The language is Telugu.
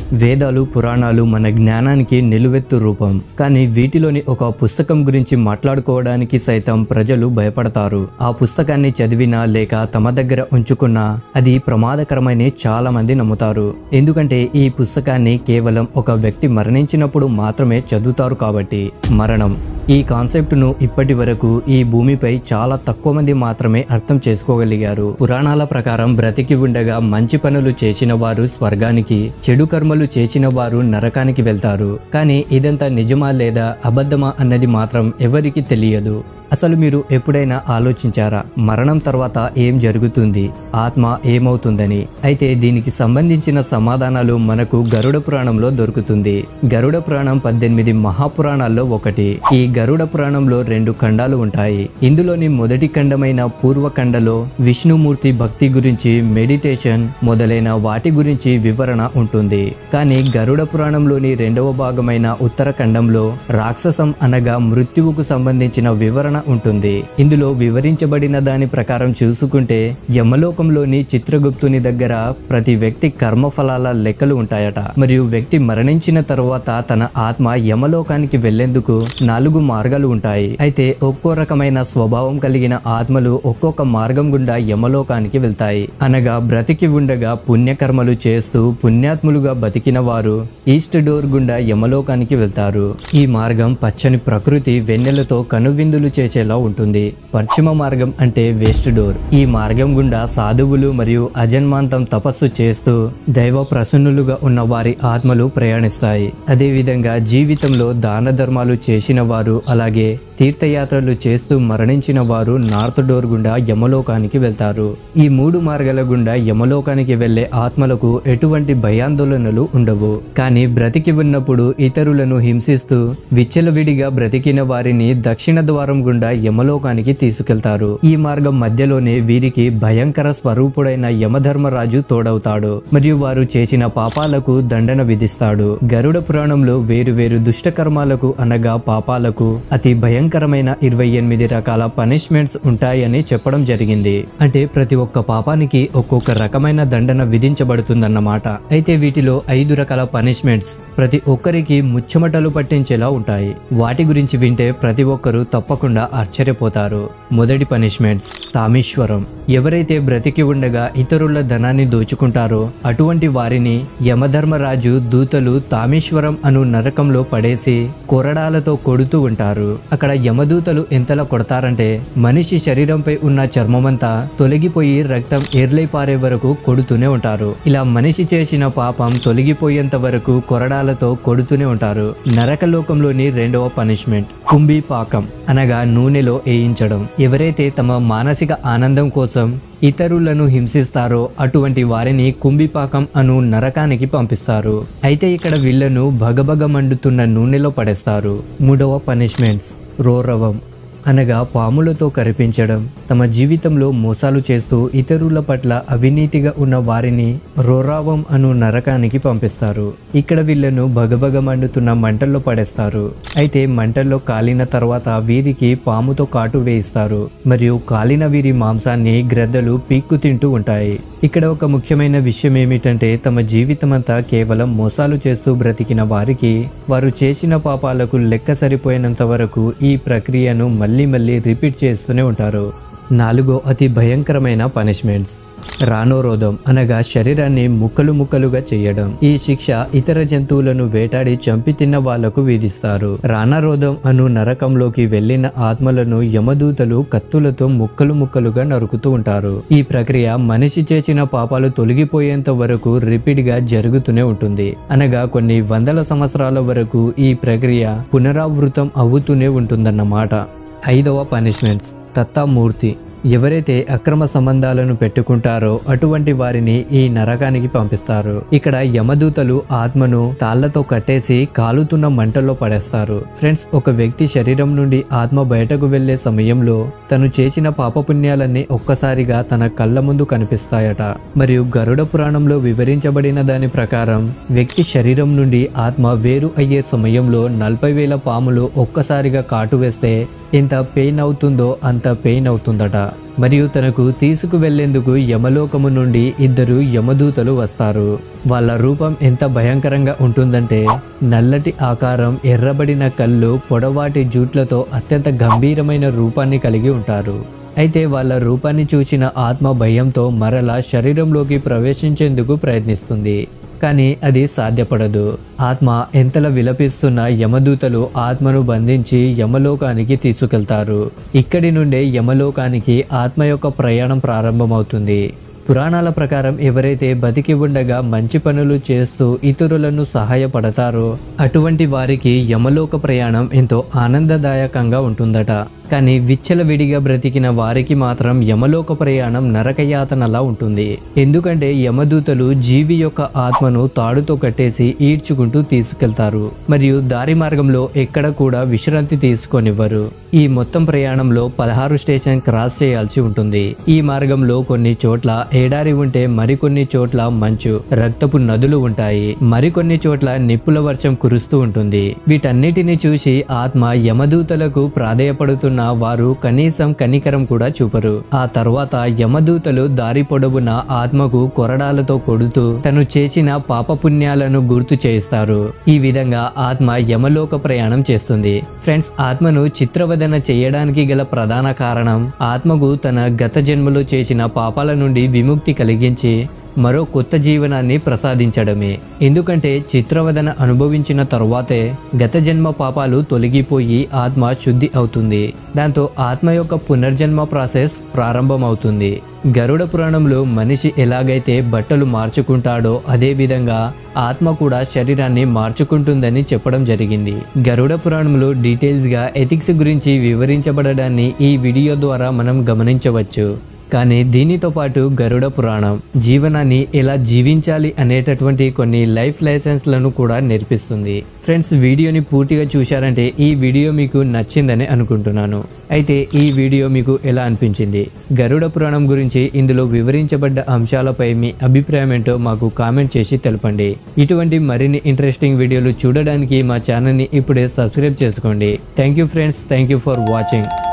వేదాలు పురాణాలు మన జ్ఞానానికి నిలువెత్తు రూపం కానీ వీటిలోని ఒక పుస్తకం గురించి మాట్లాడుకోవడానికి సైతం ప్రజలు భయపడతారు ఆ పుస్తకాన్ని చదివినా లేక తమ దగ్గర ఉంచుకున్నా అది ప్రమాదకరమని చాలా మంది నమ్ముతారు ఎందుకంటే ఈ పుస్తకాన్ని కేవలం ఒక వ్యక్తి మరణించినప్పుడు మాత్రమే చదువుతారు కాబట్టి మరణం ఈ కాన్సెప్ట్ను ఇప్పటి వరకు ఈ భూమిపై చాలా తక్కువ మంది మాత్రమే అర్థం చేసుకోగలిగారు పురాణాల ప్రకారం బ్రతికి ఉండగా మంచి పనులు చేసిన వారు స్వర్గానికి చెడు కర్మలు చేసిన వారు నరకానికి వెళ్తారు కానీ ఇదంతా నిజమా లేదా అబద్ధమా అన్నది మాత్రం ఎవరికీ తెలియదు అసలు మీరు ఎప్పుడైనా ఆలోచించారా మరణం తర్వాత ఏం జరుగుతుంది ఆత్మ ఏమవుతుందని అయితే దీనికి సంబంధించిన సమాధానాలు మనకు గరుడ పురాణంలో దొరుకుతుంది గరుడ పురాణం పద్దెనిమిది మహాపురాణాల్లో ఒకటి ఈ గరుడ పురాణంలో రెండు ఖండాలు ఉంటాయి ఇందులోని మొదటి ఖండమైన పూర్వఖండలో విష్ణుమూర్తి భక్తి గురించి మెడిటేషన్ మొదలైన వాటి గురించి వివరణ ఉంటుంది కానీ గరుడ పురాణంలోని రెండవ భాగమైన ఉత్తరఖండంలో రాక్షసం అనగా మృత్యువుకు సంబంధించిన వివరణ ఉంటుంది ఇందులో వివరించబడిన దాని ప్రకారం చూసుకుంటే యమలోకంలోని చిత్రగుప్తుని దగ్గర ప్రతి వ్యక్తి కర్మఫలాల లెక్కలు ఉంటాయట మరియు వ్యక్తి మరణించిన తరువాత తన ఆత్మ యమలోకానికి వెళ్లేందుకు నాలుగు మార్గాలు ఉంటాయి అయితే ఒక్కో రకమైన స్వభావం కలిగిన ఆత్మలు ఒక్కొక్క మార్గం గుండా యమలోకానికి వెళ్తాయి అనగా బ్రతికి ఉండగా పుణ్యకర్మలు చేస్తూ పుణ్యాత్ములుగా బతికిన వారు ఈస్ట్ డోర్ గుండా యమలోకానికి వెళ్తారు ఈ మార్గం పచ్చని ప్రకృతి వెన్నెలతో కనువిందులు చేసేలా ఉంటుంది పశ్చిమ మార్గం అంటే వెస్ట్ డోర్ ఈ మార్గం గుండా సాధువులు మరియు అజన్మాంతం తపస్సు చేస్తూ దైవ ప్రసన్నులుగా ఉన్న వారి ఆత్మలు ప్రయాణిస్తాయి అదేవిధంగా జీవితంలో దాన ధర్మాలు చేసిన వారు అలాగే తీర్థయాత్రలు చేస్తూ మరణించిన వారు నార్త్ డోర్ గుండా యమలోకానికి వెళ్తారు ఈ మూడు మార్గాల గుండా యమలోకానికి వెళ్లే ఆత్మలకు ఎటువంటి భయాందోళనలు ఉండవు కానీ బ్రతికి ఉన్నప్పుడు ఇతరులను హింసిస్తూ విచ్చలవిడిగా బ్రతికిన వారిని దక్షిణ ద్వారం గుండా యమలోకానికి తీసుకెళ్తారు ఈ మార్గం మధ్యలోనే వీరికి భయంకర స్వరూపుడైన యమధర్మరాజు తోడవుతాడు మరియు వారు చేసిన పాపాలకు దండన విధిస్తాడు గరుడ పురాణంలో వేరు వేరు దుష్టకర్మాలకు అనగా పాపాలకు అతి భయంకరమైన ఇరవై ఎనిమిది రకాల పనిష్మెంట్స్ ఉంటాయని చెప్పడం జరిగింది అంటే ప్రతి ఒక్క పాపానికి ఒక్కొక్క రకమైన దండన విధించబడుతుందన్నమాట అయితే వీటిలో ఐదు రకాల పనిష్మెంట్స్ ప్రతి ఒక్కరికి ముచ్చమటలు పట్టించేలా ఉంటాయి వాటి గురించి వింటే ప్రతి ఒక్కరూ తప్పకుండా ఆశ్చర్యపోతారు మొదటి పనిష్మెంట్స్ తామీశ్వరం ఎవరైతే బ్రతికి ఉండగా ఇతరుల ధనాన్ని దోచుకుంటారో అటువంటి వారిని యమధర్మరాజు దూతలు తామేశ్వరం అను నరకంలో పడేసి కొరడాలతో కొడుతూ ఉంటారు అక్కడ యమదూతలు ఎంతలా కొడతారంటే మనిషి శరీరంపై ఉన్న చర్మమంతా తొలగిపోయి రక్తం ఏర్లై పారే వరకు కొడుతూనే ఉంటారు ఇలా మనిషి చేసిన పాపం తొలగిపోయేంత వరకు కొరడాలతో కొడుతూనే ఉంటారు నరకలోకంలోని రెండవ పనిష్మెంట్ కుంభీ పాకం అనగా నూనెలో వేయించడం ఎవరైతే తమ మానసిక ఆనందం కోసం ఇతరులను హింసిస్తారో అటువంటి వారిని కుంభిపాకం అను నరకానికి పంపిస్తారు అయితే ఇక్కడ వీళ్లను భగభగ మండుతున్న నూనెలో పడేస్తారు మూడవ పనిష్మెంట్స్ రోరవం అనగా పాములతో కరిపించడం తమ జీవితంలో మోసాలు చేస్తూ ఇతరుల పట్ల అవినీతిగా ఉన్న వారిని రోరావం అను నరకానికి పంపిస్తారు ఇక్కడ వీళ్ళను భగభగ మండుతున్న మంటల్లో పడేస్తారు అయితే మంటల్లో కాలిన తర్వాత వీరికి పాముతో కాటు వేయిస్తారు మరియు కాలిన వీరి మాంసాన్ని గ్రద్దలు పీక్కు తింటూ ఉంటాయి ఇక్కడ ఒక ముఖ్యమైన విషయం ఏమిటంటే తమ జీవితమంతా కేవలం మోసాలు చేస్తూ బ్రతికిన వారికి వారు చేసిన పాపాలకు లెక్క సరిపోయినంత వరకు ఈ ప్రక్రియను మళ్ళీ మళ్ళీ రిపీట్ చేస్తూనే ఉంటారు నాలుగో అతి భయంకరమైన పనిష్మెంట్స్ రానోరోధం అనగా శరీరాన్ని ముక్కలు ముక్కలుగా చేయడం ఈ శిక్ష ఇతర జంతువులను వేటాడి చంపి తిన్న వాళ్లకు విధిస్తారు రానరోధం అను నరకంలోకి వెళ్లిన ఆత్మలను యమదూతలు కత్తులతో ముక్కలు ముక్కలుగా నరుకుతూ ఉంటారు ఈ ప్రక్రియ మనిషి చేసిన పాపాలు తొలగిపోయేంత వరకు రిపీట్ గా జరుగుతూనే ఉంటుంది అనగా కొన్ని వందల సంవత్సరాల వరకు ఈ ప్రక్రియ పునరావృతం అవుతూనే ఉంటుందన్నమాట ఐదవ పనిష్మెంట్స్ దత్తామూర్తి ఎవరైతే అక్రమ సంబంధాలను పెట్టుకుంటారో అటువంటి వారిని ఈ నరకానికి పంపిస్తారు ఇక్కడ యమదూతలు ఆత్మను తాళ్లతో కట్టేసి కాలుతున్న మంటల్లో పడేస్తారు ఫ్రెండ్స్ ఒక వ్యక్తి శరీరం నుండి ఆత్మ బయటకు వెళ్లే సమయంలో తను చేసిన పాపపుణ్యాలన్నీ ఒక్కసారిగా తన కళ్ళ ముందు కనిపిస్తాయట మరియు గరుడ పురాణంలో వివరించబడిన దాని ప్రకారం వ్యక్తి శరీరం నుండి ఆత్మ వేరు అయ్యే సమయంలో నలభై వేల పాములు ఒక్కసారిగా కాటు వేస్తే ఎంత పెయిన్ అవుతుందో అంత పెయిన్ అవుతుందట మరియు తనకు తీసుకువెళ్లేందుకు యమలోకము నుండి ఇద్దరు యమదూతలు వస్తారు వాళ్ళ రూపం ఎంత భయంకరంగా ఉంటుందంటే నల్లటి ఆకారం ఎర్రబడిన కళ్ళు పొడవాటి జూట్లతో అత్యంత గంభీరమైన రూపాన్ని కలిగి ఉంటారు అయితే వాళ్ళ రూపాన్ని చూసిన ఆత్మ భయంతో మరలా శరీరంలోకి ప్రవేశించేందుకు ప్రయత్నిస్తుంది కానీ అది సాధ్యపడదు ఆత్మ ఎంతలా విలపిస్తున్న యమదూతలు ఆత్మను బంధించి యమలోకానికి తీసుకెళ్తారు ఇక్కడి నుండే యమలోకానికి ఆత్మ యొక్క ప్రయాణం ప్రారంభమవుతుంది పురాణాల ప్రకారం ఎవరైతే బతికి ఉండగా మంచి పనులు చేస్తూ ఇతరులను సహాయపడతారో అటువంటి వారికి యమలోక ప్రయాణం ఎంతో ఆనందదాయకంగా ఉంటుందట కానీ విచ్చలవిడిగా బ్రతికిన వారికి మాత్రం యమలోక ప్రయాణం నరకయాతనలా ఉంటుంది ఎందుకంటే యమదూతలు జీవి యొక్క ఆత్మను తాడుతో కట్టేసి ఈడ్చుకుంటూ తీసుకెళ్తారు మరియు దారి మార్గంలో ఎక్కడ కూడా విశ్రాంతి తీసుకొనివ్వరు ఈ మొత్తం ప్రయాణంలో పదహారు స్టేషన్ క్రాస్ చేయాల్సి ఉంటుంది ఈ మార్గంలో కొన్ని చోట్ల ఏడారి ఉంటే మరికొన్ని చోట్ల మంచు రక్తపు నదులు ఉంటాయి మరికొన్ని చోట్ల నిప్పుల వర్షం కురుస్తూ ఉంటుంది వీటన్నిటిని చూసి ఆత్మ యమదూతలకు ప్రాధేయపడుతున్న వారు కనీసం కనికరం కూడా చూపరు ఆ తర్వాత యమదూతలు దారి పొడవున ఆత్మకు కొరడాలతో కొడుతూ తను చేసిన పాపపుణ్యాలను గుర్తు చేయిస్తారు ఈ విధంగా ఆత్మ యమలోక ప్రయాణం చేస్తుంది ఫ్రెండ్స్ ఆత్మను చిత్రవదన చేయడానికి గల ప్రధాన కారణం ఆత్మకు తన గత జన్మలో చేసిన పాపాల నుండి విముక్తి కలిగించి మరో కొత్త జీవనాన్ని ప్రసాదించడమే ఎందుకంటే చిత్రవదన అనుభవించిన తరువాతే గత జన్మ పాపాలు తొలగిపోయి ఆత్మ శుద్ధి అవుతుంది దాంతో ఆత్మ యొక్క పునర్జన్మ ప్రాసెస్ ప్రారంభమవుతుంది గరుడ పురాణంలో మనిషి ఎలాగైతే బట్టలు మార్చుకుంటాడో అదే విధంగా ఆత్మ కూడా శరీరాన్ని మార్చుకుంటుందని చెప్పడం జరిగింది గరుడ పురాణంలో డీటెయిల్స్ గా ఎథిక్స్ గురించి వివరించబడడాన్ని ఈ వీడియో ద్వారా మనం గమనించవచ్చు కానీ దీనితో పాటు గరుడ పురాణం జీవనాన్ని ఎలా జీవించాలి అనేటటువంటి కొన్ని లైఫ్ లైసెన్స్లను కూడా నేర్పిస్తుంది ఫ్రెండ్స్ వీడియోని పూర్తిగా చూశారంటే ఈ వీడియో మీకు నచ్చిందని అనుకుంటున్నాను అయితే ఈ వీడియో మీకు ఎలా అనిపించింది గరుడ పురాణం గురించి ఇందులో వివరించబడ్డ అంశాలపై మీ అభిప్రాయం ఏంటో మాకు కామెంట్ చేసి తెలపండి ఇటువంటి మరిన్ని ఇంట్రెస్టింగ్ వీడియోలు చూడడానికి మా ఛానల్ని ఇప్పుడే సబ్స్క్రైబ్ చేసుకోండి thank you friends thank you for watching